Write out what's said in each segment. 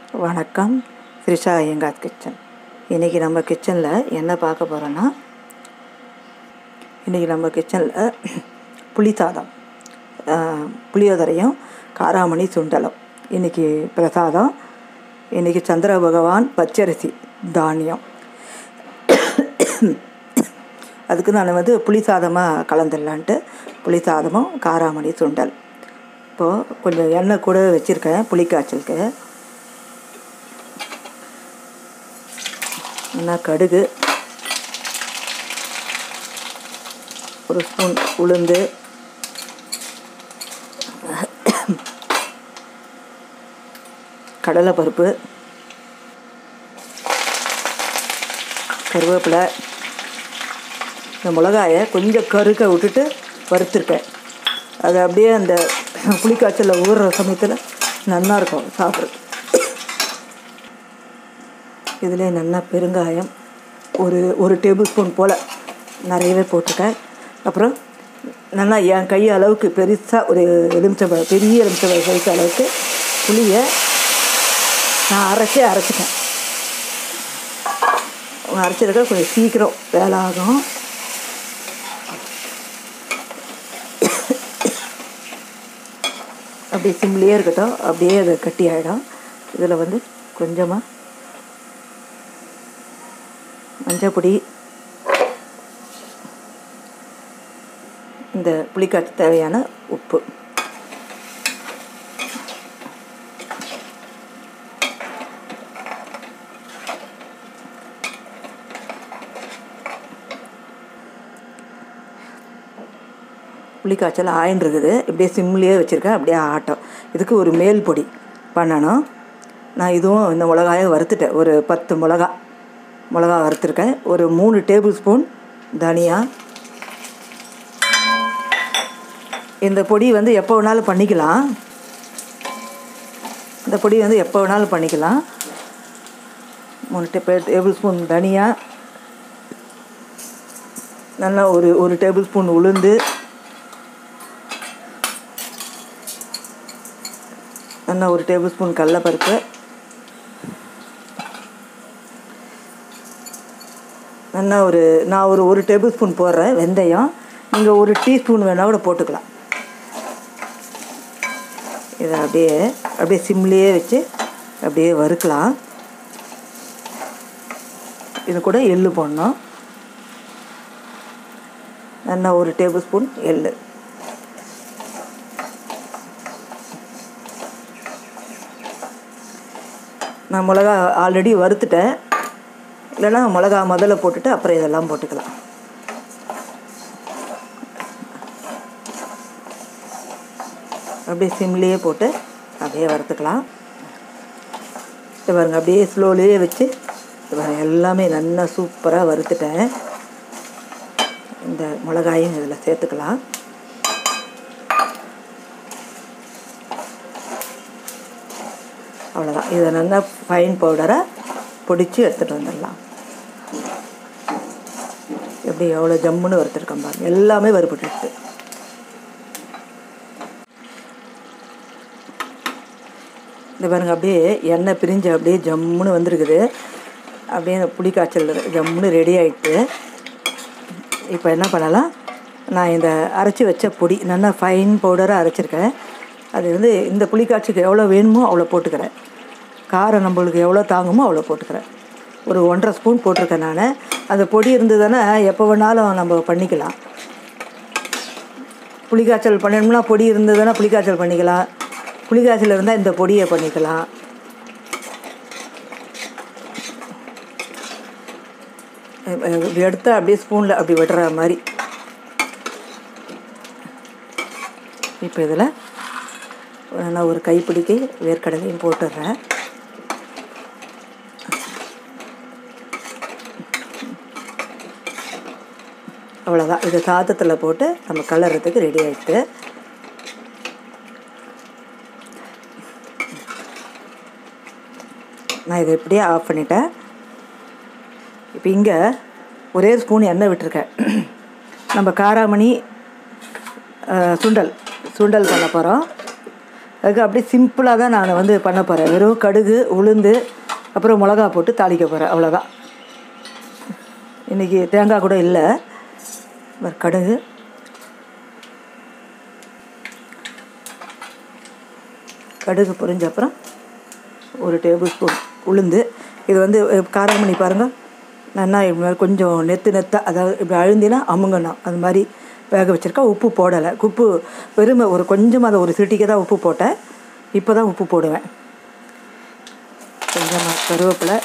வணக்கம் த்ரிஷா ஐயங்காத் கிச்சன் இன்றைக்கி நம்ம கிச்சனில் என்ன பார்க்க போகிறோன்னா இன்றைக்கி நம்ம கிச்சனில் புளி சாதம் ஆஹ், புளியோதரையும் காராமணி சுண்டலும் இன்றைக்கி பிரசாதம் இன்றைக்கி சந்திர பகவான் பச்சரிசி தானியம் அதுக்கு நான் வந்து புளி சாதமாக கலந்துடலான்ட்டு புளி சாதமும் காராமணி சுண்டல் இப்போது கொஞ்சம் எண்ணெய் கூட வச்சுருக்கேன் புளிக்காய்ச்சலுக்கு என்ன கடுகு ஒரு ஸ்பூன் உளுந்து கடலைப்பருப்பு கருவேப்பிலை இந்த மிளகாயை கொஞ்சம் கருக்க விட்டுட்டு வறுத்துருக்கேன் அது அப்படியே அந்த புளிக்காய்ச்சலில் ஊறுற சமயத்தில் நல்லா இருக்கும் சாப்பிட்றது இதில் நல்லா பெருங்காயம் ஒரு ஒரு டேபிள் ஸ்பூன் போல் நிறையவே போட்டிருக்கேன் அப்புறம் நல்லா என் கை அளவுக்கு பெருசாக ஒரு எலுமிச்சம்பழம் பெரிய எலுமிச்சம்பழம் சைஸ் அளவுக்கு புளியை நான் அரைச்சே அரைச்சிட்டேன் அரைச்சிருக்க கொஞ்சம் சீக்கிரம் வேலை ஆகும் அப்படியே சிம்லேயே இருக்கட்டும் அப்படியே அது கட்டி ஆகிடும் இதில் வந்து கொஞ்சமாக மஞ்சப்பொடி இந்த புளிக்காய்ச்சி தேவையான உப்பு புளிக்காய்ச்சல் ஆயின் இருக்குது இப்படியே சிம்லேயே வச்சுருக்கேன் அப்படியே ஆட்டம் இதுக்கு ஒரு மேல் பொடி பண்ணணும் நான் இதுவும் இந்த மிளகாயை வறுத்துட்டேன் ஒரு பத்து மிளகா மிளகா வறுத்துருக்கேன் ஒரு மூணு டேபிள் ஸ்பூன் தனியா இந்த பொடி வந்து எப்போ வேணாலும் பண்ணிக்கலாம் இந்த பொடி வந்து எப்போ வேணாலும் பண்ணிக்கலாம் மூணு டே டேபிள் ஸ்பூன் தனியா நல்லா ஒரு ஒரு டேபிள் ஸ்பூன் உளுந்து நல்லா ஒரு டேபிள் ஸ்பூன் கடலப்பருப்பு நல்லா ஒரு நான் ஒரு ஒரு டேபிள் ஸ்பூன் போடுறேன் வெந்தயம் நீங்கள் ஒரு டீஸ்பூன் வேணால் கூட போட்டுக்கலாம் இதை அப்படியே அப்படியே சிம்லேயே வச்சு அப்படியே வறுக்கலாம் இது கூட எள்ளு போடணும் நல்லா ஒரு டேபிள் ஸ்பூன் எள்ளு நான் மிளகா ஆல்ரெடி வறுத்துட்டேன் இல்லைன்னா மிளகா முதல்ல போட்டுட்டு அப்புறம் இதெல்லாம் போட்டுக்கலாம் அப்படியே சிம்லேயே போட்டு அப்படியே வறுத்துக்கலாம் இது பாருங்க அப்படியே ஸ்லோலேயே வச்சு இது பாருங்க எல்லாமே நல்லா சூப்பராக வறுத்துட்டேன் இந்த மிளகாயும் இதில் சேர்த்துக்கலாம் அவ்வளோதான் இதை நல்லா ஃபைன் பவுடரை பொடிச்சு எடுத்துகிட்டு வந்துடலாம் எப்படி எவ்வளோ ஜம்முன்னு வறுத்துருக்கேன் பாருங்க எல்லாமே வறுபட்டுருக்கு இந்த பாருங்க அப்படியே எண்ணெய் பிரிஞ்சு அப்படியே ஜம்முன்னு வந்திருக்குது அப்படியே அந்த புளிக்காய்ச்சல் ஜம்முன்னு ரெடி ஆகிட்டு இப்போ என்ன பண்ணலாம் நான் இந்த அரைச்சி வச்ச பொடி நல்லா ஃபைன் பவுடராக அரைச்சிருக்கேன் அது வந்து இந்த புளிக்காய்ச்சிக்கு எவ்வளோ வேணுமோ அவ்வளோ போட்டுக்கிறேன் காரம் நம்மளுக்கு எவ்வளோ தாங்குமோ அவ்வளோ போட்டுக்கிறேன் ஒரு ஒன்றரை ஸ்பூன் போட்டிருக்கேன் நான் அந்த பொடி இருந்ததுன்னா எப்போ வேணாலும் நம்ம பண்ணிக்கலாம் புளிக்காய்ச்சல் பண்ணணும்னா பொடி இருந்ததுன்னா புளிக்காய்ச்சல் பண்ணிக்கலாம் புளிக்காய்ச்சல் இருந்தால் இந்த பொடியை பண்ணிக்கலாம் இப்படி எடுத்து அப்படியே ஸ்பூனில் அப்படி விடுற மாதிரி இப்போ இதில் நான் ஒரு கைப்பிடிக்கு வேர்க்கடலையும் போட்டுடுறேன் அவ்வளோதான் இது சாதத்தில் போட்டு நம்ம கலர்றதுக்கு ரெடி ஆகிட்டு நான் இதை இப்படியே ஆஃப் பண்ணிட்டேன் இப்போ இங்கே ஒரே ஸ்பூன் எண்ணெய் விட்டுருக்கேன் நம்ம காராமணி அஹ், சுண்டல் சுண்டல் பண்ண போகிறோம் அதுக்கு அப்படியே சிம்பிளாக தான் நான் வந்து பண்ண போகிறேன் வெறும் கடுகு உளுந்து அப்புறம் மிளகா போட்டு தாளிக்க போகிறேன் அவ்வளோதான் இன்றைக்கி தேங்காய் கூட இல்லை ஒரு கடுகு கடுகு பொரிஞ்ச அப்புறம் ஒரு டேபிள் ஸ்பூன் உளுந்து இது வந்து அஹ், காரம் பண்ணி பாருங்கள் நல்லா இப்படி மாதிரி கொஞ்சம் நெத்து நெத்தா அதாவது இப்படி அழுந்தினா அமுங்கணும் அது மாதிரி வேக வச்சுருக்கேன் உப்பு போடலை உப்பு வெறுமை ஒரு கொஞ்சமாக அதை ஒரு சிட்டிக்கு தான் உப்பு போட்டேன் இப்போ தான் உப்பு போடுவேன் கொஞ்சமாக கருவேப்பிலை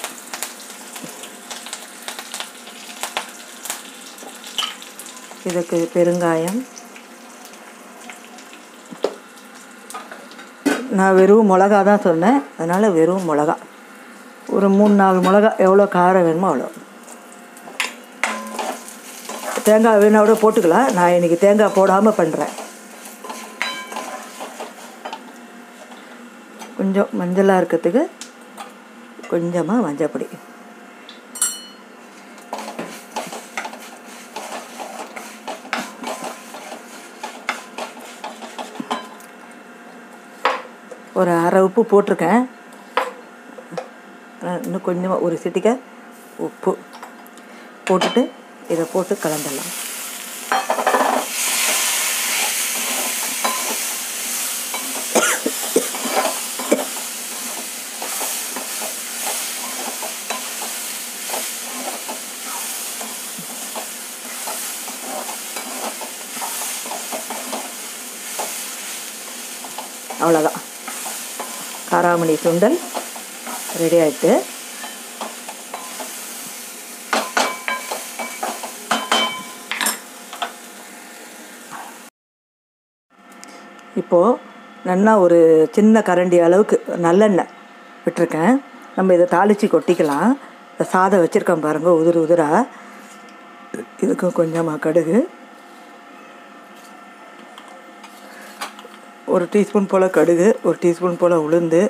இதுக்கு பெருங்காயம் நான் வெறும் மிளகா தான் சொன்னேன் அதனால் வெறும் மிளகா ஒரு மூணு நாலு மிளகா எவ்வளோ காரம் வேணுமோ அவ்வளோ தேங்காய் வேணா கூட போட்டுக்கலாம் நான் இன்றைக்கி தேங்காய் போடாமல் பண்ணுறேன் கொஞ்சம் மஞ்சளாக இருக்கிறதுக்கு கொஞ்சமாக மஞ்சப்பொடி ஒரு அரை உப்பு போட்டிருக்கேன் ஆனா, இன்னும் கொஞ்சமாக ஒரு சிட்டிக்க உப்பு போட்டுட்டு இதை போட்டு கலந்துடலாம் அவ்வளோதான் காராமணி சுண்டல் ரெடி ஆயிட்டு இப்போது நல்லா ஒரு சின்ன கரண்டி அளவுக்கு நல்லெண்ணெய் விட்டுருக்கேன் நம்ம இதை தாளித்து கொட்டிக்கலாம் இந்த சாதம் வச்சுருக்கேன் பாருங்கள் உதிர் உதிராக இதுக்கு கொஞ்சமாக கடுகு ஒரு டீஸ்பூன் போல் கடுகு ஒரு டீஸ்பூன் போல் உளுந்து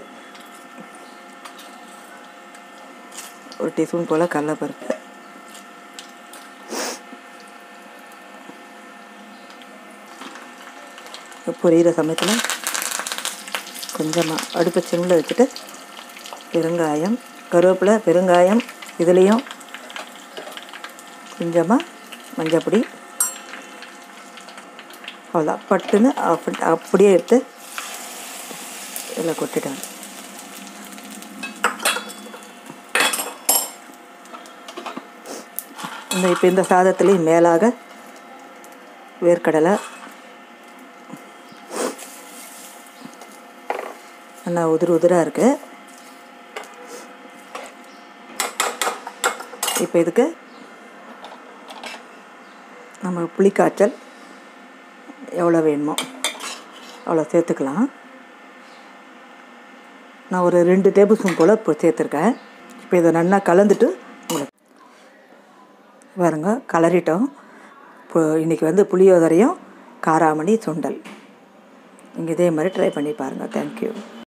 ஒரு டீஸ்பூன் போல் கடலைப்பருப்பு பொரியிற சமயத்தில் கொஞ்சமாக அடுப்பை சிம்மில் வச்சுட்டு பெருங்காயம் கருவேப்பிலை பெருங்காயம் இதுலேயும் கொஞ்சமாக மஞ்சப்பொடி அவ்வளோதான் பட்டுன்னு அப்படி அப்படியே எடுத்து இதில் கொட்டிட்டாங்க இந்த இப்போ இந்த சாதத்துலேயும் மேலாக வேர்க்கடலை நல்லா உதிர் உதிராக இருக்குது இப்போ இதுக்கு நம்ம புளிக்காய்ச்சல் எவ்வளோ வேணுமோ அவ்வளோ சேர்த்துக்கலாம் நான் ஒரு ரெண்டு டேபிள் ஸ்பூன் போல் இப்போ சேர்த்துருக்கேன் இப்போ இதை நல்லா கலந்துட்டு உங்களுக்கு பாருங்க கலரிட்டோம் இப்போ இன்றைக்கி வந்து புளியோதரையும் காராமணி சுண்டல் நீங்கள் இதே மாதிரி ட்ரை பண்ணி பாருங்கள் தேங்க்யூ